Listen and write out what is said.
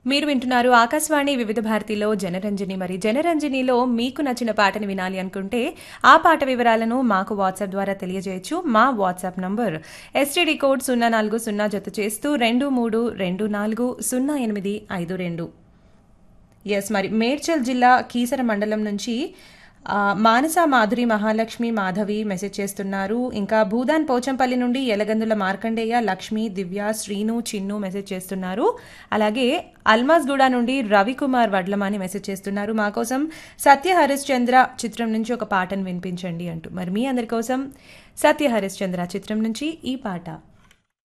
మీరు వింటున్నారు ఆకాశవాణి వివిధ భారతిలో జనరంజని మరి జనరంజనిలో మీకు నచ్చిన పాటను వినాలి అనుకుంటే ఆ పాట వివరాలను మాకు వాట్సాప్ ద్వారా తెలియజేయచ్చు మా వాట్సాప్ నంబర్ ఎస్టీడీ కోడ్ సున్నా నాలుగు సున్నా జత చేస్తూ రెండు మూడు రెండు నాలుగు సున్నా ఎనిమిది ఐదు రెండు ఎస్ మరి మేడ్చల్ జిల్లా కీసర మండలం నుంచి ఆ, మానస మాధురి మహాలక్ష్మి మాధవి మెసేజ్ చేస్తున్నారు ఇంకా భూదాన్ పోచంపల్లి నుండి ఎలగందుల మార్కండేయ లక్ష్మి దివ్య శ్రీను చిన్ను మెసేజ్ చేస్తున్నారు అలాగే అల్మాస్గూడ నుండి రవికుమార్ వడ్లమాని మెసేజ్ చేస్తున్నారు మా కోసం సత్య హరిశ్చంద్ర చిత్రం నుంచి ఒక పాటను వినిపించండి అంటూ మరి మీ అందరి కోసం సత్య హరిశ్చంద్ర చిత్రం నుంచి ఈ పాట